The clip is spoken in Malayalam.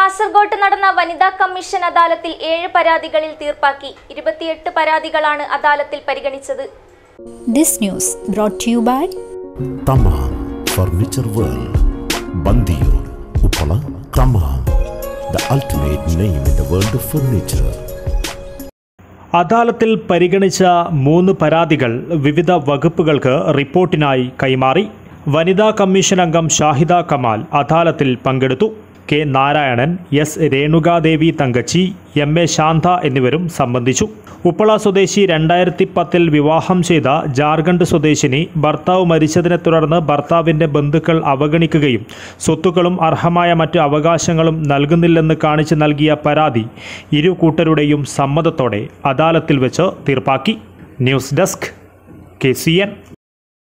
കാസർഗോട്ട് നടന്ന വനിതാ കമ്മീഷൻ അദാലത്തിൽ ഏഴ് പരാതികളിൽ തീർപ്പാക്കി ഇരുപത്തിയെട്ട് പരാതികളാണ് അദാലത്തിൽ പരിഗണിച്ചത് This news brought to you by Tamam furniture world Bandiyur Uppala Tamam the ultimate name in the world of furniture അദാലത്തിൽ പരിഗണിച്ച മൂന്ന് പരാതികൾ വിവിധ വകുപ്പുകൾക്ക് റിപ്പോർട്ടിനായി കൈമാറി വനിതാ കമ്മീഷൻ അംഗം ഷാഹിദ കമാൽ അദാലത്തിൽ പങ്കെടുത്തു K Narayanan S Renukadevi Thankachi M A Shantha എന്നിവരും സംബന്ധിച്ചു ഉപ്പള സ്വദേശി രണ്ടായിരത്തി പത്തിൽ വിവാഹം ചെയ്ത ജാർഖണ്ഡ് സ്വദേശിനി ഭർത്താവ് മരിച്ചതിനെ തുടർന്ന് ഭർത്താവിൻ്റെ ബന്ധുക്കൾ അവഗണിക്കുകയും സ്വത്തുക്കളും അർഹമായ മറ്റ് അവകാശങ്ങളും നൽകുന്നില്ലെന്ന് കാണിച്ച് നൽകിയ പരാതി ഇരു കൂട്ടരുടെയും സമ്മതത്തോടെ അദാലത്തിൽ വെച്ച് തീർപ്പാക്കി news desk K C N